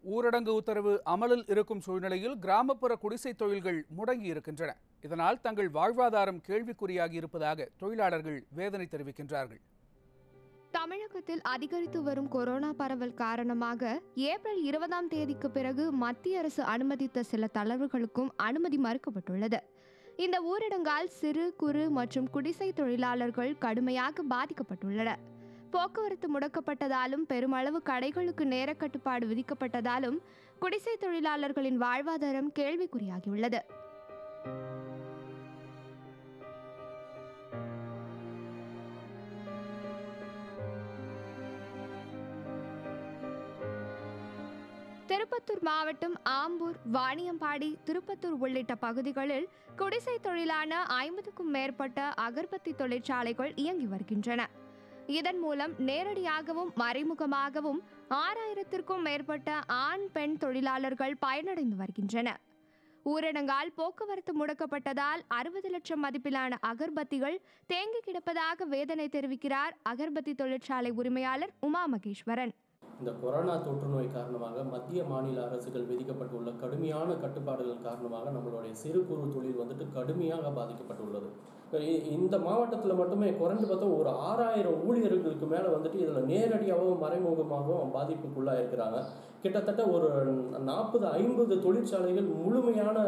ஊரடங்கு உத்தரவு அமலில் இருக்கும் சூழ்நிலையில் கிராமப்புற குடிசை தொழில்கள் முடங்கி இருக்கின்றன இதனால் தங்கள் வாழ்வாதாரம் கேள்விக்குறியாகி இருப்பதாக தொழிலாளர்கள் வேதனை தெரிவிக்கின்றார்கள் தமிழகத்தில் அதிகரித்து வரும் கொரோனா பரவல் காரணமாக ஏப்ரல் இருபதாம் தேதிக்கு பிறகு மத்திய அரசு அனுமதித்த சில தளர்வுகளுக்கும் அனுமதி மறுக்கப்பட்டுள்ளது இந்த ஊரடங்கால் சிறு குறு மற்றும் குடிசை தொழிலாளர்கள் கடுமையாக பாதிக்கப்பட்டுள்ளனர் போக்குவரத்து முடக்கப்பட்டதாலும் பெருமளவு கடைகளுக்கு நேர கட்டுப்பாடு விதிக்கப்பட்டதாலும் குடிசை தொழிலாளர்களின் வாழ்வாதாரம் கேள்விக்குறியாகியுள்ளது திருப்பத்தூர் மாவட்டம் ஆம்பூர் வாணியம்பாடி திருப்பத்தூர் உள்ளிட்ட பகுதிகளில் குடிசை தொழிலான ஐம்பதுக்கும் மேற்பட்ட அகர்பத்தி தொழிற்சாலைகள் இயங்கி வருகின்றன இதன் மூலம் நேரடியாகவும் மறைமுகமாகவும் ஆறாயிரத்திற்கும் மேற்பட்ட ஆண் பெண் தொழிலாளர்கள் பயனடைந்து வருகின்றனர் ஊரடங்கால் போக்குவரத்து முடக்கப்பட்டதால் அறுபது லட்சம் மதிப்பிலான அகர்பத்திகள் தேங்கி கிடப்பதாக வேதனை தெரிவிக்கிறார் அகர்பத்தி தொழிற்சாலை உரிமையாளர் உமா மகேஸ்வரன் இந்த கொரோனா தொற்று நோய் காரணமாக மத்திய மாநில அரசுகள் விதிக்கப்பட்டுள்ள கடுமையான கட்டுப்பாடுகள் காரணமாக நம்மளுடைய சிறு குறு தொழில் வந்துட்டு கடுமையாக பாதிக்கப்பட்டுள்ளது இ- இந்த மாவட்டத்தில் மட்டுமே குறைஞ்ச பார்த்தா ஒரு ஆறாயிரம் ஊழியர்களுக்கு மேலே வந்துட்டு இதில் நேரடியாகவும் மறைமுகமாகவும் பாதிப்புக்குள்ளாக இருக்கிறாங்க கிட்டத்தட்ட ஒரு நாற்பது ஐம்பது தொழிற்சாலைகள் முழுமையான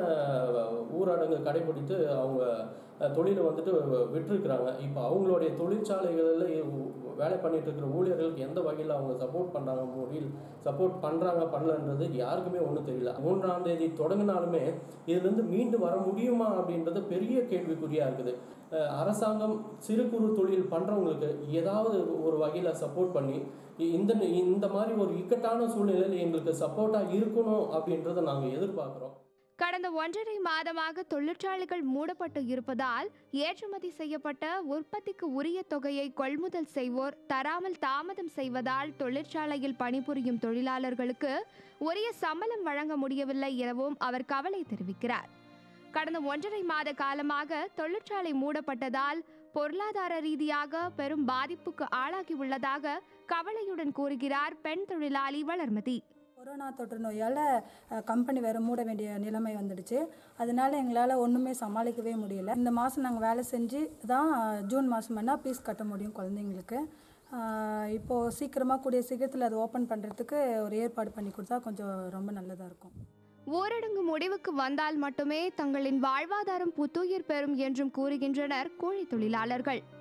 ஊரடங்கு கடைபிடித்து அவங்க அஹ், தொழிலை வந்துட்டு விட்டுருக்குறாங்க இப்போ அவங்களுடைய தொழிற்சாலைகளில் வேலை பண்ணிட்டு இருக்கிற ஊழியர்களுக்கு எந்த வகையில் அவங்க சப்போர்ட் பண்ணுறாங்க முடியல சப்போர்ட் பண்ணுறாங்க பண்ணலன்றது யாருக்குமே ஒன்றும் தெரியல மூன்றாம் தேதி தொடங்கினாலுமே இதுலேருந்து மீண்டு வர முடியுமா அப்படின்றது பெரிய கேள்விக்குறியாக இருக்குது அஹ் அரசாங்கம் சிறு குறு தொழில் பண்ணுறவங்களுக்கு ஏதாவது ஒரு வகையில் சப்போர்ட் பண்ணி இ- இந்த இந்த மாதிரி ஒரு இக்கட்டான சூழ்நிலையில் எங்களுக்கு சப்போர்ட்டாக இருக்கணும் அப்படின்றத நாங்கள் எதிர்பார்க்குறோம் கடந்த ஒன்றரை மாதமாக தொழிற்சாலைகள் மூடப்பட்டு இருப்பதால் ஏற்றுமதி செய்யப்பட்ட உற்பத்திக்கு உரிய தொகையை கொள்முதல் செய்வோர் தராமல் தாமதம் செய்வதால் தொழிற்சாலையில் பணிபுரியும் தொழிலாளர்களுக்கு உரிய சம்பளம் வழங்க முடியவில்லை எனவும் அவர் கவலை தெரிவிக்கிறார் கடந்த ஒன்றரை மாத காலமாக தொழிற்சாலை மூடப்பட்டதால் பொருளாதார ரீதியாக பெரும் பாதிப்புக்கு ஆளாகியுள்ளதாக கவலையுடன் கூறுகிறார் பெண் தொழிலாளி வளர்மதி கொரோனா தொற்று நோயால் கம்பெனி வேறு மூட வேண்டிய நிலைமை வந்துடுச்சு அதனால எங்களால் ஒன்றுமே சமாளிக்கவே முடியல இந்த மாதம் நாங்கள் வேலை செஞ்சு தான் ஜூன் மாதம் வேணால் ஃபீஸ் கட்ட முடியும் குழந்தைங்களுக்கு அஹ், இப்போது சீக்கிரமாக கூடிய சீக்கிரத்தில் அதை ஓப்பன் பண்ணுறதுக்கு ஒரு ஏற்பாடு பண்ணி கொடுத்தா கொஞ்சம் ரொம்ப நல்லதாக இருக்கும் ஊரடங்கு முடிவுக்கு வந்தால் மட்டுமே தங்களின் வாழ்வாதாரம் புத்துயிர் பெறும் என்றும் கூறுகின்றனர் கூலி தொழிலாளர்கள்